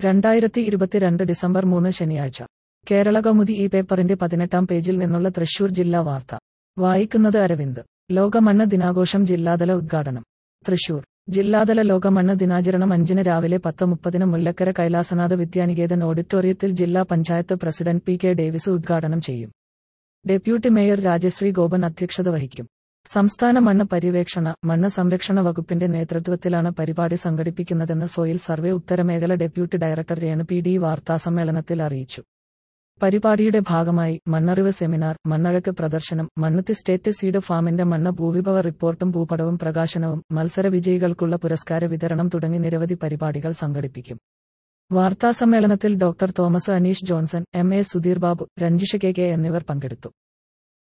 രണ്ടായിരത്തി ഇരുപത്തിരണ്ട് ഡിസംബർ മൂന്ന് ശനിയാഴ്ച കേരള കൗമുദി ഈ പേപ്പറിന്റെ പതിനെട്ടാം പേജിൽ നിന്നുള്ള തൃശൂർ ജില്ലാ വാർത്ത വായിക്കുന്നത് അരവിന്ദ് ലോകമണ്ണ് ദിനാഘോഷം ജില്ലാതല ഉദ്ഘാടനം തൃശൂർ ജില്ലാതല ലോകമണ്ണ് ദിനാചരണം അഞ്ചിന് രാവിലെ പത്ത് മുപ്പതിന് മുല്ലക്കര കൈലാസനാഥ വിദ്യാനികേതൻ ഓഡിറ്റോറിയത്തിൽ ജില്ലാ panchayat president P K Davis ഉദ്ഘാടനം ചെയ്യും ഡെപ്യൂട്ടി മേയർ രാജശ്രീ ഗോപൻ അധ്യക്ഷത വഹിക്കും സംസ്ഥാന മണ്ണ് പര്യവേക്ഷണ മണ്ണ് സംരക്ഷണ വകുപ്പിന്റെ നേതൃത്വത്തിലാണ് പരിപാടി സംഘടിപ്പിക്കുന്നതെന്ന് സോയിൽ സർവേ ഉത്തരമേഖല deputy director Renu P D വാർത്താസമ്മേളനത്തിൽ അറിയിച്ചു പരിപാടിയുടെ ഭാഗമായി മണ്ണറിവ് സെമിനാർ മണ്ണഴക്ക് പ്രദർശനം മണ്ണുത്തി സ്റ്റേറ്റ് സീഡ് ഫാമിന്റെ മണ്ണ് ഭൂവിഭവ റിപ്പോർട്ടും ഭൂപടവും പ്രകാശനവും മത്സര വിജയികൾക്കുള്ള പുരസ്കാര വിതരണം തുടങ്ങി നിരവധി പരിപാടികൾ സംഘടിപ്പിക്കും വാർത്താസമ്മേളനത്തിൽ doctor Thomas Aneesh Johnson M A Sudheer Babu Ranjisha K K എന്നിവർ പങ്കെടുത്തു